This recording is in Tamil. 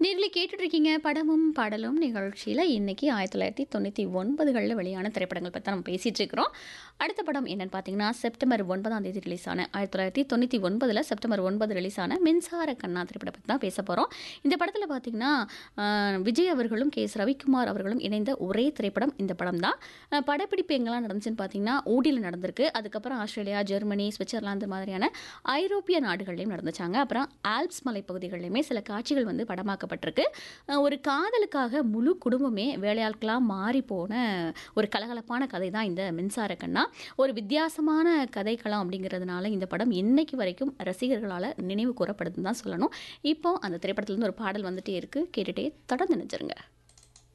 நேர்களை கேட்டுட்டு இருக்கீங்க படமும் பாடலும் நிகழ்ச்சியில் இன்னைக்கு ஆயிரத்தி தொள்ளாயிரத்தி தொண்ணூற்றி ஒன்பதுகளில் வெளியான திரைப்படங்கள் பற்றி நம்ம பேசிகிட்டு இருக்கிறோம் அடுத்த படம் என்னன்னு பார்த்தீங்கன்னா செப்டம்பர் ஒன்பதாம் தேதி ரிலீஸ் ஆன ஆயிரத்தி தொள்ளாயிரத்தி தொண்ணூற்றி ஒன்பதில் செப்டம்பர் ஒன்பது ரிலீஸ் ஆன மின்சார கண்ணா திரைப்படம் பற்றி தான் பேச போகிறோம் இந்த படத்தில் பார்த்தீங்கன்னா ஆஹ், விஜய் அவர்களும் கே எஸ் ரவிக்குமார் அவர்களும் இணைந்த ஒரே திரைப்படம் இந்த படம் தான் அஹ், படப்பிடிப்பு எங்கெல்லாம் நடந்துச்சுன்னு பார்த்தீங்கன்னா ஊட்டியில் நடந்திருக்கு அதுக்கப்புறம் ஆஸ்திரேலியா ஜெர்மனி சுவிட்சர்லாந்து மாதிரியான ஐரோப்பிய நாடுகள்லையும் நடந்துச்சாங்க அப்புறம் ஆல்ப்ஸ் மலைப்பகுதிகளிலுமே சில காட்சிகள் வந்து படமாக்கப்பட்டிருக்கு அஹ் ஒரு காதலுக்காக முழு குடும்பமே வேலையாட்களாக மாறி போன ஒரு கலகலப்பான கதை தான் இந்த மின்சார கண்ணா ஒரு வித்தியாசமான கதைக்களம் அப்படிங்கிறதுனால இந்த படம் இன்னைக்கு வரைக்கும் ரசிகர்களால் நினைவு கூறப்படுதுன்னு தான் சொல்லணும் இப்போ அந்த திரைப்படத்துலேருந்து ஒரு பாடல் வந்துட்டே இருக்கு கேட்டுட்டே தொடர்ந்து நினைச்சிருங்க